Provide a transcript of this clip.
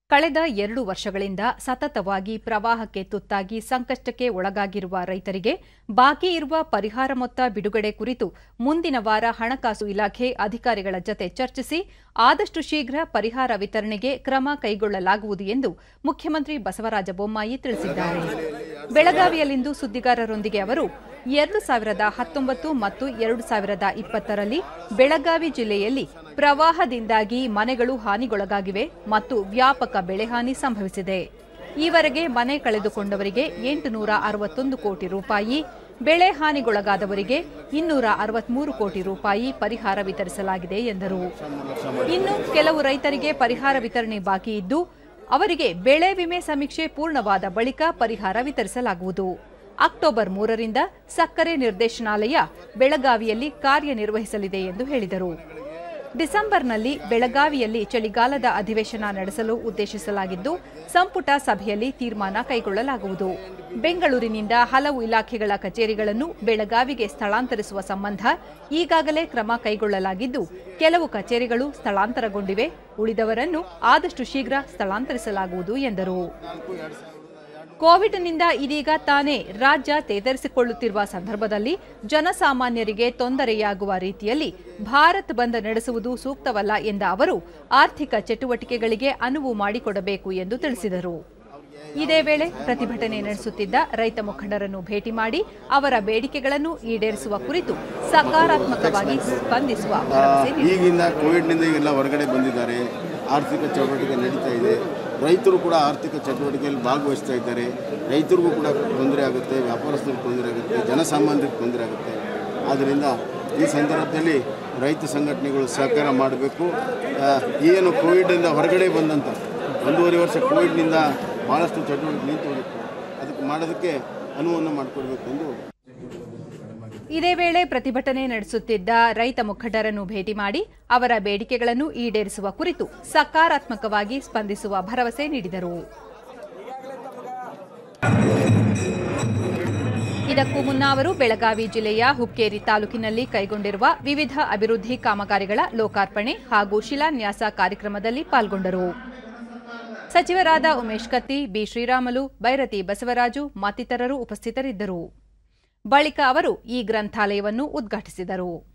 ಕಳೆದ ಎರಡು ವರ್ಷಗಳಿಂದ ಸತತವಾಗಿ ಪ್ರವಾಹಕ್ಕೆ ತುತ್ತಾಗಿ ಸಂಕಷ್ಟಕ್ಕೆ ಒಳಗಾಗಿರುವ ರೈತರಿಗೆ ಬಾಕಿ ಇರುವ ಪರಿಹಾರ ಮೊತ್ತ ಬಿಡುಗಡೆ ಕುರಿತು ಮುಂದಿನ ವಾರ ಹಣಕಾಸು ಇಲಾಖೆ ಅಧಿಕಾರಿಗಳ ಜತೆ ಚರ್ಚಿಸಿ ಆದಷ್ಟು ಶೀಘ್ರ ಪರಿಹಾರ ವಿತರಣೆಗೆ ಕ್ರಮ ಕೈಗೊಳ್ಳಲಾಗುವುದು ಎಂದು ಮುಖ್ಯಮಂತ್ರಿ ಬಸವರಾಜ ಬೊಮ್ಮಾಯಿ ತಿಳಿಸಿದ್ದಾರೆ ಬೆಳಗಾವಿಯಲ್ಲಿಂದು ಸುದ್ದಿಗಾರರೊಂದಿಗೆ ಅವರು ಎರಡು ಸಾವಿರದ ಹತ್ತೊಂಬತ್ತು ಮತ್ತು ಎರಡು ಸಾವಿರದ ಇಪ್ಪತ್ತರಲ್ಲಿ ಬೆಳಗಾವಿ ಜಿಲ್ಲೆಯಲ್ಲಿ ಪ್ರವಾಹದಿಂದಾಗಿ ಮನೆಗಳು ಹಾನಿಗೊಳಗಾಗಿವೆ ಮತ್ತು ವ್ಯಾಪಕ ಬೆಳೆಹಾನಿ ಸಂಭವಿಸಿದೆ ಈವರೆಗೆ ಮನೆ ಕಳೆದುಕೊಂಡವರಿಗೆ ಎಂಟುನೂರ ಅರವತ್ತೊಂದು ಕೋಟಿ ರೂಪಾಯಿ ಬೆಳೆ ಹಾನಿಗೊಳಗಾದವರಿಗೆ ಇನ್ನೂರ ಅರವತ್ಮೂರು ಕೋಟಿ ರೂಪಾಯಿ ಪರಿಹಾರ ವಿತರಿಸಲಾಗಿದೆ ಎಂದರು ಇನ್ನು ಕೆಲವು ರೈತರಿಗೆ ಪರಿಹಾರ ವಿತರಣೆ ಬಾಕಿ ಇದ್ದು ಅವರಿಗೆ ಬೆಳೆ ವಿಮೆ ಸಮೀಕ್ಷೆ ಪೂರ್ಣವಾದ ಬಳಿಕ ಪರಿಹಾರ ವಿತರಿಸಲಾಗುವುದು ಅಕ್ಟೋಬರ್ ಮೂರರಿಂದ ಸಕ್ಕರೆ ನಿರ್ದೇಶನಾಲಯ ಬೆಳಗಾವಿಯಲ್ಲಿ ಕಾರ್ಯನಿರ್ವಹಿಸಲಿದೆ ಎಂದು ಹೇಳಿದರು ಡಿಸೆಂಬರ್ನಲ್ಲಿ ಬೆಳಗಾವಿಯಲ್ಲಿ ಚಳಿಗಾಲದ ಅಧಿವೇಶನ ನಡೆಸಲು ಉದ್ದೇಶಿಸಲಾಗಿದ್ದು ಸಂಪುಟ ಸಭೆಯಲ್ಲಿ ತೀರ್ಮಾನ ಕೈಗೊಳ್ಳಲಾಗುವುದು ಬೆಂಗಳೂರಿನಿಂದ ಹಲವು ಇಲಾಖೆಗಳ ಕಚೇರಿಗಳನ್ನು ಬೆಳಗಾವಿಗೆ ಸ್ಥಳಾಂತರಿಸುವ ಸಂಬಂಧ ಈಗಾಗಲೇ ಕ್ರಮ ಕೈಗೊಳ್ಳಲಾಗಿದ್ದು ಕೆಲವು ಕಚೇರಿಗಳು ಸ್ಥಳಾಂತರಗೊಂಡಿವೆ ಉಳಿದವರನ್ನು ಆದಷ್ಟು ಶೀಘ್ರ ಸ್ಥಳಾಂತರಿಸಲಾಗುವುದು ಎಂದರು ಕೋವಿಡ್ನಿಂದ ಇದೀಗ ತಾನೇ ರಾಜ್ಯ ತೇತರಿಸಿಕೊಳ್ಳುತ್ತಿರುವ ಸಂದರ್ಭದಲ್ಲಿ ಜನಸಾಮಾನ್ಯರಿಗೆ ತೊಂದರೆಯಾಗುವ ರೀತಿಯಲ್ಲಿ ಭಾರತ್ ಬಂದ್ ನಡೆಸುವುದು ಸೂಕ್ತವಲ್ಲ ಎಂದ ಅವರು ಆರ್ಥಿಕ ಚಟುವಟಿಕೆಗಳಿಗೆ ಅನುವು ಮಾಡಿಕೊಡಬೇಕು ಎಂದು ತಿಳಿಸಿದರು ಇದೇ ವೇಳೆ ಪ್ರತಿಭಟನೆ ನಡೆಸುತ್ತಿದ್ದ ರೈತ ಮುಖಂಡರನ್ನು ಭೇಟಿ ಮಾಡಿ ಅವರ ಬೇಡಿಕೆಗಳನ್ನು ಈಡೇರಿಸುವ ಕುರಿತು ಸಕಾರಾತ್ಮಕವಾಗಿ ಸ್ಪಂದಿಸುವ ಭರವಸೆ ನೀಡಿದರು ಈಗಿನ ಕೋವಿಡ್ನಿಂದ ಈಗೆಲ್ಲ ಹೊರಗಡೆ ಬಂದಿದ್ದಾರೆ ಆರ್ಥಿಕ ಚಟುವಟಿಕೆ ನಡೀತಾ ಇದೆ ರೈತರು ಕೂಡ ಆರ್ಥಿಕ ಚಟುವಟಿಕೆಯಲ್ಲಿ ಭಾಗವಹಿಸ್ತಾ ಇದ್ದಾರೆ ರೈತರಿಗೂ ಕೂಡ ತೊಂದರೆ ಆಗುತ್ತೆ ವ್ಯಾಪಾರಸ್ಥರಿಗೆ ತೊಂದರೆ ಆಗುತ್ತೆ ಜನಸಾಮಾನ್ಯರಿಗೆ ತೊಂದರೆ ಆಗುತ್ತೆ ಆದ್ದರಿಂದ ಈ ಸಂದರ್ಭದಲ್ಲಿ ರೈತ ಸಂಘಟನೆಗಳು ಸಹಕಾರ ಮಾಡಬೇಕು ಆ, ಏನು ಕೋವಿಡ್ನಿಂದ ಹೊರಗಡೆ ಬಂದಂಥ ಒಂದೂವರೆ ವರ್ಷ ಕೋವಿಡ್ನಿಂದ ಭಾಳಷ್ಟು ಚಟುವಟಿಕೆ ನಿಂತು ಹೋಗಿತ್ತು ಅದಕ್ಕೆ ಮಾಡೋದಕ್ಕೆ ಅನುವನ್ನು ಮಾಡಿಕೊಡ್ಬೇಕು ಎಂದು ಇದೇ ವೇಳೆ ಪ್ರತಿಭಟನೆ ನಡೆಸುತ್ತಿದ್ದ ರೈತ ಮುಖಂಡರನ್ನು ಭೇಟಿ ಮಾಡಿ ಅವರ ಬೇಡಿಕೆಗಳನ್ನು ಈಡೇರಿಸುವ ಕುರಿತು ಸಕಾರಾತ್ಮಕವಾಗಿ ಸ್ಪಂದಿಸುವ ಭರವಸೆ ನೀಡಿದರು ಇದಕ್ಕೂ ಮುನ್ನ ಅವರು ಬೆಳಗಾವಿ ಜಿಲ್ಲೆಯ ಹುಕ್ಕೇರಿ ತಾಲೂಕಿನಲ್ಲಿ ಕೈಗೊಂಡಿರುವ ವಿವಿಧ ಅಭಿವೃದ್ಧಿ ಕಾಮಗಾರಿಗಳ ಲೋಕಾರ್ಪಣೆ ಹಾಗೂ ಶಿಲಾನ್ಯಾಸ ಕಾರ್ಯಕ್ರಮದಲ್ಲಿ ಪಾಲ್ಗೊಂಡರು ಸಚಿವರಾದ ಉಮೇಶ್ ಕತ್ತಿ ಬಿ ಶ್ರೀರಾಮಲು ಬೈರತಿ ಬಸವರಾಜು ಮತ್ತಿತರರು ಉಪಸ್ಥಿತರಿದ್ದರು ಬಳಿಕ ಅವರು ಈ ಗ್ರಂಥಾಲಯವನ್ನು ಉದ್ಘಾಟಿಸಿದರು